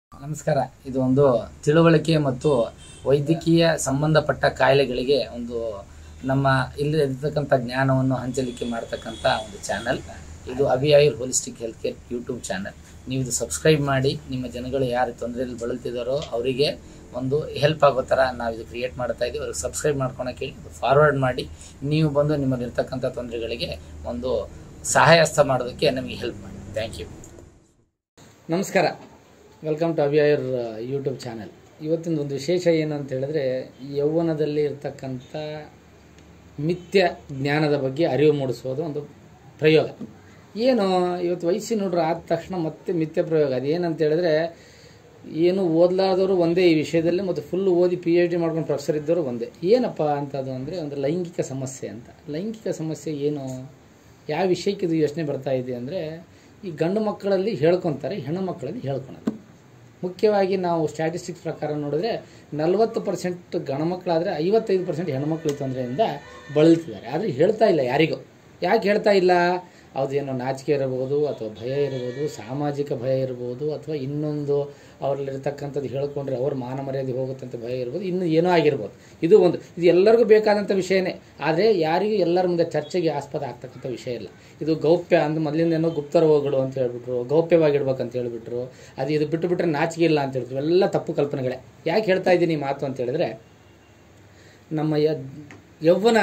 ನಮಸ್ಕಾರ ಇದು ಒಂದು ತಿಳುವಳಿಕೆ ಮತ್ತು ವೈದ್ಯಕೀಯ ಸಂಬಂಧಪಟ್ಟ ಕಾಯಿಲೆಗಳಿಗೆ ಒಂದು ನಮ್ಮ ಇಲ್ಲಿ ಇರ್ತಕ್ಕಂಥ ಜ್ಞಾನವನ್ನು ಹಂಚಲಿಕ್ಕೆ ಮಾಡ್ತಕ್ಕಂಥ ಒಂದು ಚಾನಲ್ ಇದು Abhiayur holistic health care YouTube channel ನೀವು ಇದು ಸಬ್ಸ್ಕ್ರೈಬ್ ಮಾಡಿ ನಿಮ್ಮ ಜನಗಳು ಯಾರು ತೊಂದರೆಯಲ್ಲಿ ಬಳಲ್ತಿದ್ದಾರೋ ಅವರಿಗೆ ಒಂದು ಹೆಲ್ಪ್ ಆಗೋ ಥರ ನಾವು ಇದು ಕ್ರಿಯೇಟ್ ಮಾಡ್ತಾ ಇದ್ದೀವಿ ಅವ್ರಿಗೆ ಸಬ್ಸ್ಕ್ರೈಬ್ ಮಾಡ್ಕೊಳಕ್ಕೆ ಹೇಳಿ ಫಾರ್ವರ್ಡ್ ಮಾಡಿ ನೀವು ಬಂದು ನಿಮ್ಮಲ್ಲಿರ್ತಕ್ಕಂಥ ತೊಂದರೆಗಳಿಗೆ ಒಂದು ಸಹಾಯ ಹಸ್ತ ಮಾಡೋದಕ್ಕೆ ನಮಗೆ ಹೆಲ್ಪ್ ಮಾಡಿ ಥ್ಯಾಂಕ್ ಯು ನಮಸ್ಕಾರ ವೆಲ್ಕಮ್ ಟು ಅವಿಯರ್ ಯೂಟ್ಯೂಬ್ ಚಾನಲ್ ಇವತ್ತಿನ ಒಂದು ವಿಶೇಷ ಏನು ಅಂತ ಹೇಳಿದ್ರೆ ಯೌವನದಲ್ಲಿ ಇರ್ತಕ್ಕಂಥ ಮಿಥ್ಯ ಜ್ಞಾನದ ಬಗ್ಗೆ ಅರಿವು ಮೂಡಿಸೋದು ಒಂದು ಪ್ರಯೋಗ ಏನು ಇವತ್ತು ವಯಸ್ಸಿನ ನೋಡ್ರು ಆದ ತಕ್ಷಣ ಮತ್ತೆ ಮಿಥ್ಯ ಪ್ರಯೋಗ ಅದೇನಂತ ಹೇಳಿದ್ರೆ ಏನು ಓದ್ಲಾದವರು ಒಂದೇ ಈ ವಿಷಯದಲ್ಲಿ ಮತ್ತು ಫುಲ್ ಓದಿ ಪಿ ಎಚ್ ಡಿ ಮಾಡ್ಕೊಂಡು ಪ್ರೊಫೆಸರ್ ಇದ್ದವರು ಒಂದೇ ಏನಪ್ಪ ಅಂತದು ಅಂದರೆ ಒಂದು ಲೈಂಗಿಕ ಸಮಸ್ಯೆ ಅಂತ ಲೈಂಗಿಕ ಸಮಸ್ಯೆ ಏನು ಯಾವ ವಿಷಯಕ್ಕೆ ಇದು ಯೋಚನೆ ಬರ್ತಾ ಇದೆ ಅಂದರೆ ಈ ಗಂಡು ಮಕ್ಕಳಲ್ಲಿ ಹೇಳ್ಕೊತಾರೆ ಹೆಣ್ಣು ಮಕ್ಕಳಲ್ಲಿ ಹೇಳ್ಕೊಳೋದು ಮುಖ್ಯವಾಗಿ ನಾವು ಸ್ಟ್ಯಾಟಿಸ್ಟಿಕ್ಸ್ ಪ್ರಕಾರ ನೋಡಿದ್ರೆ ನಲವತ್ತು ಪರ್ಸೆಂಟ್ ಗಣಮಕ್ಕಳಾದರೆ ಐವತ್ತೈದು ಪರ್ಸೆಂಟ್ ಹೆಣ್ಮಕ್ಳ ತೊಂದರೆಯಿಂದ ಬಳಲ್ತಿದ್ದಾರೆ ಆದರೆ ಹೇಳ್ತಾ ಇಲ್ಲ ಯಾರಿಗೂ ಯಾಕೆ ಹೇಳ್ತಾ ಇಲ್ಲ ಅದೇನೋ ನಾಚಿಕೆ ಇರಬಹುದು ಅಥವಾ ಭಯ ಇರಬಹುದು ಸಾಮಾಜಿಕ ಭಯ ಇರಬಹುದು ಅಥವಾ ಇನ್ನೊಂದು ಅವರಲ್ಲಿರ್ತಕ್ಕಂಥದ್ದು ಹೇಳ್ಕೊಂಡ್ರೆ ಅವ್ರ ಮಾನ ಮರ್ಯಾದೆ ಹೋಗುತ್ತಂತ ಭಯ ಇರ್ಬೋದು ಇನ್ನು ಏನೋ ಆಗಿರ್ಬೋದು ಇದು ಒಂದು ಇದು ಎಲ್ಲರಿಗೂ ಬೇಕಾದಂಥ ವಿಷಯನೇ ಆದರೆ ಯಾರಿಗೂ ಎಲ್ಲರ ಮುಂದೆ ಚರ್ಚೆಗೆ ಆಸ್ಪದ ಆಗ್ತಕ್ಕಂಥ ವಿಷಯ ಇಲ್ಲ ಇದು ಗೌಪ್ಯ ಅಂದ್ರೆ ಮೊದಲಿಂದ ಏನೋ ಗುಪ್ತ ರೋಗಗಳು ಅಂತ ಹೇಳ್ಬಿಟ್ರು ಗೌಪ್ಯವಾಗಿಡ್ಬೇಕಂತ ಹೇಳ್ಬಿಟ್ರು ಅದು ಇದು ಬಿಟ್ಟು ಬಿಟ್ಟರೆ ನಾಚಿಕೆ ಇಲ್ಲ ಅಂತ ಹೇಳ್ತೀವಿ ಎಲ್ಲ ತಪ್ಪು ಕಲ್ಪನೆಗಳೇ ಯಾಕೆ ಹೇಳ್ತಾ ಇದ್ದೀನಿ ಈ ಮಾತು ಅಂತ ಹೇಳಿದ್ರೆ ನಮ್ಮ ಯ- ಯೌವನ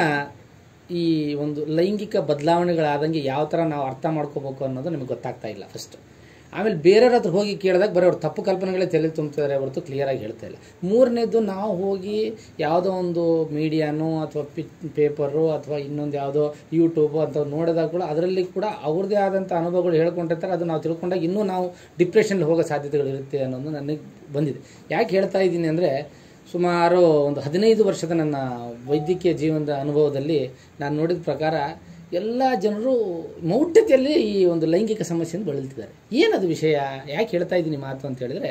ಈ ಒಂದು ಲೈಂಗಿಕ ಬದಲಾವಣೆಗಳಾದಂಗೆ ಯಾವ ಥರ ನಾವು ಅರ್ಥ ಮಾಡ್ಕೋಬೇಕು ಅನ್ನೋದು ನಮಗೆ ಗೊತ್ತಾಗ್ತಾ ಇಲ್ಲ ಫಸ್ಟ್ ಆಮೇಲೆ ಬೇರೆಯವ್ರ ಹತ್ರ ಹೋಗಿ ಕೇಳಿದಾಗ ಬರೀ ಅವ್ರು ತಪ್ಪು ಕಲ್ಪನೆಗಳೇ ತಲೆ ತುಂಬ್ತಾರೆ ಹೊರತು ಕ್ಲಿಯರಾಗಿ ಹೇಳ್ತಾ ಇಲ್ಲ ಮೂರನೇದು ನಾವು ಹೋಗಿ ಯಾವುದೋ ಒಂದು ಮೀಡಿಯಾನೋ ಅಥವಾ ಪಿ ಪೇಪರು ಅಥವಾ ಇನ್ನೊಂದು ಯಾವುದೋ ಯೂಟ್ಯೂಬು ಅಂತ ನೋಡಿದಾಗ ಕೂಡ ಅದರಲ್ಲಿ ಕೂಡ ಅವ್ರದ್ದೇ ಆದಂಥ ಅನುಭವಗಳು ಹೇಳ್ಕೊಂಡಿರ್ತಾರೆ ಅದು ನಾವು ತಿಳ್ಕೊಂಡಾಗ ಇನ್ನೂ ನಾವು ಡಿಪ್ರೆಷನ್ಗೆ ಹೋಗೋ ಸಾಧ್ಯತೆಗಳಿರುತ್ತೆ ಅನ್ನೋದು ನನಗೆ ಬಂದಿದೆ ಯಾಕೆ ಹೇಳ್ತಾ ಇದ್ದೀನಿ ಅಂದರೆ ಸುಮಾರು ಒಂದು ಹದಿನೈದು ವರ್ಷದ ನನ್ನ ವೈದ್ಯಕೀಯ ಜೀವನದ ಅನುಭವದಲ್ಲಿ ನಾನು ನೋಡಿದ ಪ್ರಕಾರ ಎಲ್ಲ ಜನರು ಮೌಢ್ಯತೆಯಲ್ಲಿ ಈ ಒಂದು ಲೈಂಗಿಕ ಸಮಸ್ಯೆಯಿಂದ ಬಳಲ್ತಿದ್ದಾರೆ ಏನದು ವಿಷಯ ಯಾಕೆ ಹೇಳ್ತಾ ಇದ್ದೀನಿ ಮಾತು ಅಂತ ಹೇಳಿದ್ರೆ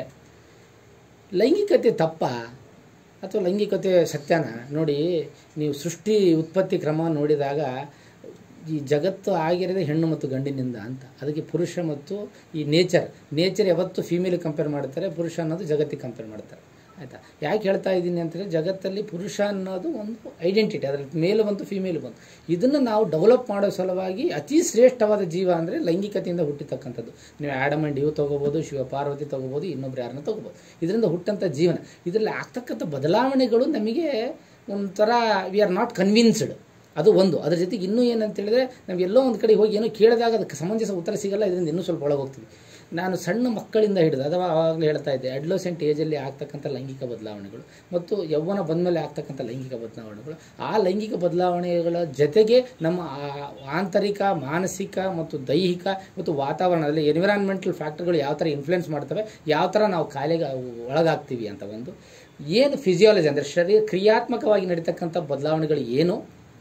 ಲೈಂಗಿಕತೆ ತಪ್ಪ ಅಥವಾ ಲೈಂಗಿಕತೆ ಸತ್ಯನ ನೋಡಿ ನೀವು ಸೃಷ್ಟಿ ಉತ್ಪತ್ತಿ ಕ್ರಮ ನೋಡಿದಾಗ ಈ ಜಗತ್ತು ಆಗಿರೋದೇ ಹೆಣ್ಣು ಮತ್ತು ಗಂಡಿನಿಂದ ಅಂತ ಅದಕ್ಕೆ ಪುರುಷ ಮತ್ತು ಈ ನೇಚರ್ ನೇಚರ್ ಯಾವತ್ತು ಫೀಮೇಲ್ ಕಂಪೇರ್ ಮಾಡ್ತಾರೆ ಪುರುಷ ಅನ್ನೋದು ಜಗತ್ತಿಗೆ ಕಂಪೇರ್ ಮಾಡ್ತಾರೆ ಆಯಿತಾ ಯಾಕೆ ಹೇಳ್ತಾ ಇದ್ದೀನಿ ಅಂತಂದರೆ ಜಗತ್ತಲ್ಲಿ ಪುರುಷ ಅನ್ನೋದು ಒಂದು ಐಡೆಂಟಿಟಿ ಅದರಲ್ಲಿ ಮೇಲು ಬಂತು ಫಿಮೇಲ್ ಬಂತು ಇದನ್ನು ನಾವು ಡೆವಲಪ್ ಮಾಡೋ ಸಲುವಾಗಿ ಅತಿ ಶ್ರೇಷ್ಠವಾದ ಜೀವ ಅಂದರೆ ಲೈಂಗಿಕತೆಯಿಂದ ಹುಟ್ಟಿರ್ತಕ್ಕಂಥದ್ದು ನೀವು ಆಡಮ್ ಆ್ಯಂಡ್ ಇವ್ ತೊಗೋಬೋದು ಶಿವ ಪಾರ್ವತಿ ತೊಗೋಬೋದು ಇನ್ನೊಬ್ರು ಯಾರನ್ನ ತೊಗೋಬೋದು ಇದರಿಂದ ಹುಟ್ಟಂಥ ಜೀವನ ಇದರಲ್ಲಿ ಆಗ್ತಕ್ಕಂಥ ಬದಲಾವಣೆಗಳು ನಮಗೆ ಒಂಥರ ವಿ ಆರ್ ನಾಟ್ ಕನ್ವಿನ್ಸ್ಡ್ ಅದು ಒಂದು ಅದ್ರ ಜೊತೆಗೆ ಇನ್ನೂ ಏನಂತ ಹೇಳಿದ್ರೆ ನಾವು ಎಲ್ಲೋ ಒಂದು ಕಡೆ ಹೋಗಿ ಏನೋ ಕೇಳಿದಾಗ ಅದಕ್ಕೆ ಸಮಂಜಸ ಉತ್ತರ ಸಿಗಲ್ಲ ಇದರಿಂದ ಇನ್ನೂ ಸ್ವಲ್ಪ ಒಳಗೆ ಹೋಗ್ತೀವಿ ನಾನು ಸಣ್ಣ ಮಕ್ಕಳಿಂದ ಹಿಡಿದು ಅಥವಾ ಆವಾಗಲೇ ಹೇಳ್ತಾ ಇದ್ದೆ ಅಡ್ಲೋಸೆಂಟ್ ಏಜಲ್ಲಿ ಆಗ್ತಕ್ಕಂಥ ಲೈಂಗಿಕ ಬದಲಾವಣೆಗಳು ಮತ್ತು ಯೌವನ ಬಂದಮೇಲೆ ಆಗ್ತಕ್ಕಂಥ ಲೈಂಗಿಕ ಬದಲಾವಣೆಗಳು ಆ ಲೈಂಗಿಕ ಬದಲಾವಣೆಗಳ ಜೊತೆಗೆ ನಮ್ಮ ಆ- ಆಂತರಿಕ ಮಾನಸಿಕ ಮತ್ತು ದೈಹಿಕ ಮತ್ತು ವಾತಾವರಣದಲ್ಲಿ ಎನ್ವಿರಾನ್ಮೆಂಟಲ್ ಫ್ಯಾಕ್ಟರ್ಗಳು ಯಾವ ಥರ ಇನ್ಫ್ಲುಯೆನ್ಸ್ ಮಾಡ್ತವೆ ಯಾವ ಥರ ನಾವು ಕಾಯಿಲೆಗೆ ಒಳಗಾಗ್ತೀವಿ ಅಂತ ಒಂದು ಏನು ಫಿಸಿಯಾಲಜಿ ಅಂದರೆ ಶರೀರ ಕ್ರಿಯಾತ್ಮಕವಾಗಿ ನಡೀತಕ್ಕಂಥ ಬದಲಾವಣೆಗಳು ಏನು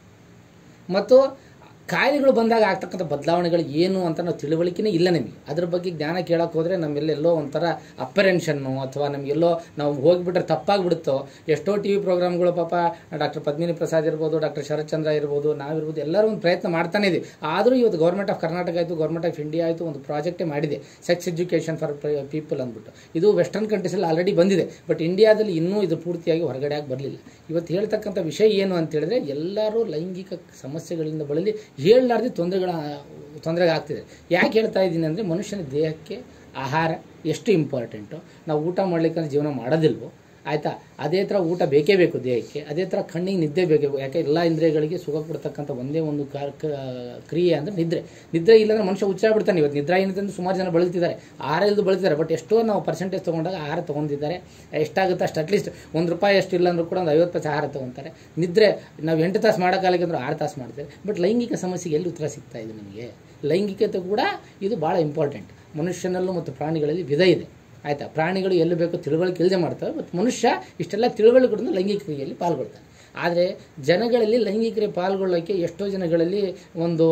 ಮತ್ತು ಕಾಯಿಲೆಗಳು ಬಂದಾಗ ಆಗ್ತಕ್ಕಂಥ ಬದಲಾವಣೆಗಳು ಏನು ಅಂತ ನಾವು ತಿಳುವಳಿಕೆನೇ ಇಲ್ಲ ನಮಗೆ ಅದ್ರ ಬಗ್ಗೆ ಜ್ಞಾನ ಕೇಳಕ್ಕೆ ಹೋದರೆ ನಮ್ಮೆಲ್ಲೆಲ್ಲೋ ಒಂಥರ ಅಪರೆನ್ಷನ್ನು ಅಥವಾ ನಮಗೆಲ್ಲೋ ನಾವು ಹೋಗಿಬಿಟ್ರೆ ತಪ್ಪಾಗ್ಬಿಡುತ್ತೋ ಎಷ್ಟೋ ಟಿ ವಿ ಪ್ರೋಗ್ರಾಮ್ಗಳು ಪಾಪ ಡಾಕ್ಟರ್ ಪದ್ಮಿನಿ ಪ್ರಸಾದ್ ಇರ್ಬೋದು ಡಾಕ್ಟರ್ ಶರತ್ಚಂದ್ರ ಇರ್ಬೋದು ನಾವಿರ್ಬೋದು ಎಲ್ಲರೂ ಒಂದು ಪ್ರಯತ್ನ ಮಾಡ್ತಾನೆ ಇದೀವಿ ಆದರೂ ಇವತ್ತು ಗೌರ್ಮೆಂಟ್ ಆಫ್ ಕರ್ನಾಟಕ ಆಯಿತು ಗೌರ್ಮೆಂಟ್ ಆಫ್ ಇಂಡಿಯಾ ಆಯಿತು ಒಂದು ಪ್ರಾಜೆಕ್ಟೇ ಮಾಡಿದೆ ಸೆಕ್ಸ್ ಎಜುಕೇಷನ್ ಫಾರ್ ಪೀಪಲ್ ಅಂದ್ಬಿಟ್ಟು ಇದು ವೆಸ್ಟರ್ನ್ ಕಂಟ್ರೀಸಲ್ಲಿ ಆಲ್ರೆಡಿ ಬಂದಿದೆ ಬಟ್ ಇಂಡಿಯಾದಲ್ಲಿ ಇನ್ನೂ ಇದು ಪೂರ್ತಿಯಾಗಿ ಹೊರಗಡೆ ಆಗಿ ಬರಲಿಲ್ಲ ಇವತ್ತು ಹೇಳ್ತಕ್ಕಂಥ ವಿಷಯ ಏನು ಅಂತ ಹೇಳಿದ್ರೆ ಎಲ್ಲರೂ ಲೈಂಗಿಕ ಸಮಸ್ಯೆಗಳಿಂದ ಬಳಲಿ ಹೇಳಲಾರ್ದೆ ತೊಂದರೆಗಳ ತೊಂದರೆಗೆ ಆಗ್ತಿದೆ ಯಾಕೆ ಹೇಳ್ತಾ ಇದ್ದೀನಿ ಅಂದರೆ ಮನುಷ್ಯನ ದೇಹಕ್ಕೆ ಆಹಾರ ಎಷ್ಟು ಇಂಪಾರ್ಟೆಂಟು ನಾವು ಊಟ ಮಾಡ್ಲಿಕ್ಕೆ ಜೀವನ ಮಾಡೋದಿಲ್ವೋ ಆಯಿತಾ ಅದೇ ಥರ ಊಟ ಬೇಕೇ ಬೇಕು ದೇಹಕ್ಕೆ ಅದೇ ಥರ ಕಣ್ಣಿಗೆ ನಿದ್ದೆ ಬೇಕೇ ಬೇಕು ಯಾಕೆ ಎಲ್ಲ ಇಂದ್ರಿಯಗಳಿಗೆ ಸುಖ ಕೊಡ್ತಕ್ಕಂಥ ಒಂದೇ ಒಂದು ಕಾರ್- ಕ- ಕ್ರಿಯೆ ಅಂದರೆ ನಿದ್ರೆ ನಿದ್ರೆ ಇಲ್ಲಾಂದ್ರೆ ಮನುಷ್ಯ ಹುಚ್ಚಾಗ್ಬಿಡ್ತಾನೆ ಇವತ್ತು ನಿದ್ರಾಹೀನತೆಯಿಂದ ಸುಮಾರು ಜನ ಬಳಲ್ತಿದ್ದಾರೆ ಆಹಾರ ಇಲ್ಲದು ಬಳಲ್ತಿದ್ದಾರೆ ಬಟ್ ಎಷ್ಟೋ ನಾವು ಪರ್ಸೆಂಟೇಜ್ ತೊಗೊಂಡಾಗ ಆಹಾರ ತೊಗೊಂಡಿದ್ದಾರೆ ಎಷ್ಟಾಗುತ್ತೆ ಅಷ್ಟು ಅಟ್ಲೀಸ್ಟ್ ಒಂದು ರೂಪಾಯಿ ಅಷ್ಟು ಇಲ್ಲ ಅಂದ್ರೂ ಕೂಡ ಒಂದು ಐವತ್ತು ಪೈಸೆ ಆಹಾರ ತೊಗೊತಾರೆ ನಿದ್ರೆ ನಾವು ಎಂಟು ತಾಸು ಮಾಡೋಕ್ಕಾಗಲಿಕ್ಕೆ ಅಂದ್ರೆ ಆರು ತಾಸು ಮಾಡ್ತೇವೆ ಬಟ್ ಲೈಂಗಿಕ ಸಮಸ್ಯೆಗೆ ಎಲ್ಲಿ ಉತ್ತರ ಸಿಗ್ತಾ ಇದೆ ನಮಗೆ ಲೈಂಗಿಕತೆ ಕೂಡ ಇದು ಭಾಳ ಇಂಪಾರ್ಟೆಂಟ್ ಮನುಷ್ಯನಲ್ಲೂ ಮತ್ತು ಪ್ರಾಣಿಗಳಲ್ಲಿ ವಿಧ ಇದೆ ಆಯಿತಾ ಪ್ರಾಣಿಗಳು ಎಲ್ಲಿ ಬೇಕೋ ತಿಳುವಳಿಕೆ ಇಲ್ಲದೆ ಮಾಡ್ತವೆ ಮತ್ತು ಮನುಷ್ಯ ಇಷ್ಟೆಲ್ಲ ತಿಳುವಳಿಕೆಗಳನ್ನು ಲೈಂಗಿಕ ಕ್ರಿಯೆಯಲ್ಲಿ ಪಾಲ್ಗೊಳ್ತಾನೆ ಆದರೆ ಜನಗಳಲ್ಲಿ ಲೈಂಗಿಕ ಕ್ರಿಯೆ ಪಾಲ್ಗೊಳ್ಳೋಕ್ಕೆ ಎಷ್ಟೋ ಜನಗಳಲ್ಲಿ ಒಂದು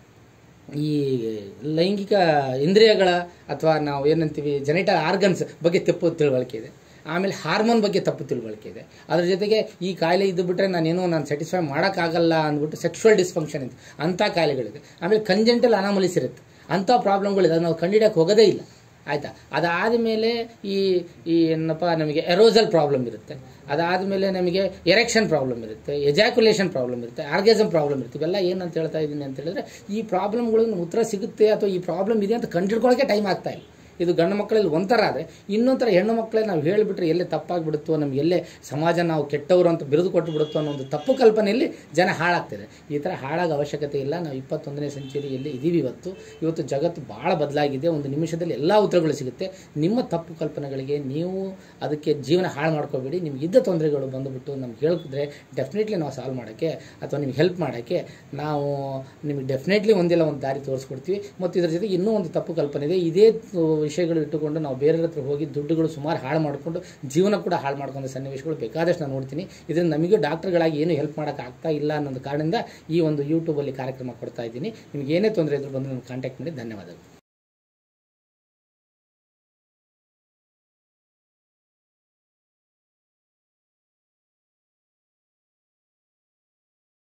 ಈ ಲೈಂಗಿಕ ಇಂದ್ರಿಯಗಳ ಅಥವಾ ನಾವು ಏನಂತೀವಿ ಜೆನೆಟಲ್ ಆರ್ಗನ್ಸ್ ಬಗ್ಗೆ ತಪ್ಪು ತಿಳುವಳಿಕೆ ಇದೆ ಆಮೇಲೆ ಹಾರ್ಮೋನ್ ಬಗ್ಗೆ ತಪ್ಪು ತಿಳುವಳಿಕೆ ಇದೆ ಅದ್ರ ಜೊತೆಗೆ ಈ ಕಾಯಿಲೆ ಇದ್ದು ಬಿಟ್ಟರೆ ನಾನೇನೋ ನಾನು ಸ್ಯಾಟಿಸ್ಫೈ ಮಾಡೋಕ್ಕಾಗಲ್ಲ ಅಂದ್ಬಿಟ್ಟು ಸೆಕ್ಷುವಲ್ ಡಿಸ್ಫಂಕ್ಷನ್ ಇದೆ ಅಂಥ ಕಾಯಿಲೆಗಳಿದೆ ಆಮೇಲೆ ಕಂಜೆಂಟಲ್ ಅನಾಮಲಿಸ್ ಇರುತ್ತೆ ಅಂಥ ಪ್ರಾಬ್ಲಮ್ಗಳಿದೆ ಅದು ನಾವು ಕಂಡಿಡಿಯಕ್ಕೆ ಹೋಗೋದೇ ಇಲ್ಲ ಆಯಿತಾ ಅದಾದಮೇಲೆ ಈ ಈ ಏನಪ್ಪ ನಮಗೆ ಎರೋಸಲ್ ಪ್ರಾಬ್ಲಮ್ ಇರುತ್ತೆ ಅದಾದಮೇಲೆ ನಮಗೆ ಎರೆಕ್ಷನ್ ಪ್ರಾಬ್ಲಮ್ ಇರುತ್ತೆ ಎಜಾಕ್ಯುಲೇಷನ್ ಪ್ರಾಬ್ಲಮ್ ಇರುತ್ತೆ ಆರ್ಗೇಸಮ್ ಪ್ರಾಬ್ಲಮ್ ಇರುತ್ತೆ ಇವೆಲ್ಲ ಏನಂತ ಹೇಳ್ತಾ ಇದ್ದೀನಿ ಅಂತ ಹೇಳಿದ್ರೆ ಈ ಪ್ರಾಬ್ಲಮ್ಗಳಿಗೆ ಉತ್ತರ ಸಿಗುತ್ತೆ ಅಥವಾ ಈ ಪ್ರಾಬ್ಲಮ್ ಇದೆ ಅಂತ ಕಂಡಿಡ್ಕೊಳ್ಳೋಕೆ ಟೈಮ್ ಆಗ್ತಾ ಇಲ್ಲ ಇದು ಗಂಡು ಮಕ್ಕಳಲ್ಲಿ ಒಂಥರ ಆದರೆ ಇನ್ನೊಂಥರ ಹೆಣ್ಣು ಮಕ್ಕಳೇ ನಾವು ಹೇಳಿಬಿಟ್ರೆ ಎಲ್ಲೇ ತಪ್ಪಾಗ್ಬಿಡುತ್ತೋ ನಮ್ಗೆ ಎಲ್ಲೇ ಸಮಾಜ ನಾವು ಕೆಟ್ಟವರು ಅಂತ ಬಿರುದು ಕೊಟ್ಟು ಬಿಡುತ್ತೋ ಅನ್ನೋ ಒಂದು ತಪ್ಪು ಕಲ್ಪನೆಯಲ್ಲಿ ಜನ ಹಾಳಾಗ್ತಿದೆ ಈ ಥರ ಹಾಳಾಗೋ ಅವಶ್ಯಕತೆ ಇಲ್ಲ ನಾವು ಇಪ್ಪತ್ತೊಂದನೇ ಸೆಂಚುರಿಯಲ್ಲಿ ಇದ್ದೀವಿ ಇವತ್ತು ಇವತ್ತು ಜಗತ್ತು ಭಾಳ ಬದಲಾಗಿದೆ ಒಂದು ನಿಮಿಷದಲ್ಲಿ ಎಲ್ಲ ಉತ್ತರಗಳು ಸಿಗುತ್ತೆ ನಿಮ್ಮ ತಪ್ಪು ಕಲ್ಪನೆಗಳಿಗೆ ನೀವು ಅದಕ್ಕೆ ಜೀವನ ಹಾಳು ಮಾಡ್ಕೋಬೇಡಿ ನಿಮ್ಗೆ ಇದ್ದ ತೊಂದರೆಗಳು ಬಂದುಬಿಟ್ಟು ನಮ್ಗೆ ಹೇಳಿದ್ರೆ ಡೆಫಿನೆಟ್ಲಿ ನಾವು ಸಾಲ್ವ್ ಮಾಡೋಕ್ಕೆ ಅಥವಾ ನಿಮ್ಗೆ ಹೆಲ್ಪ್ ಮಾಡೋಕ್ಕೆ ನಾವು ನಿಮಗೆ ಡೆಫಿನೆಟ್ಲಿ ಒಂದಿಲ್ಲ ಒಂದು ದಾರಿ ತೋರಿಸ್ಕೊಡ್ತೀವಿ ಮತ್ತು ಇದ್ರ ಜೊತೆಗೆ ಇನ್ನೂ ಒಂದು ತಪ್ಪು ಕಲ್ಪನೆ ಇದೆ ಇದೇ ತು- ವಿಷಯಗಳು ಇಟ್ಟುಕೊಂಡು ನಾವು ಬೇರೆ ಹತ್ರ ಹೋಗಿ ದುಡ್ಡುಗಳು ಸುಮಾರು ಹಾಳು ಮಾಡಿಕೊಂಡು ಜೀವನ ಕೂಡ ಹಾಳು ಮಾಡ್ಕೊಂಡ ಸನ್ನಿವೇಶಗಳು ಬೇಕಾದಷ್ಟು ನಾನು ನೋಡ್ತೀನಿ ಇದರಿಂದ ನಮಗೂ ಡಾಕ್ಟರ್ಗಳಾಗಿ ಏನು ಹೆಲ್ಪ್ ಮಾಡೋಕ್ಕೆ ಆಗ್ತಾ ಇಲ್ಲ ಅನ್ನೋದು ಕಾರಣದಿಂದ ಈ ಒಂದು ಯೂಟ್ಯೂಬಲ್ಲಿ ಕಾರ್ಯಕ್ರಮ ಕೊಡ್ತಾ ಇದ್ದೀನಿ ನಿಮ್ಗೆ ಏನೇ ತೊಂದರೆ ಇದ್ರೂ ಬಂದು ನನ್ನ ಕಾಂಟ್ಯಾಕ್ಟ್ ಮಾಡಿ ಧನ್ಯವಾದಗಳು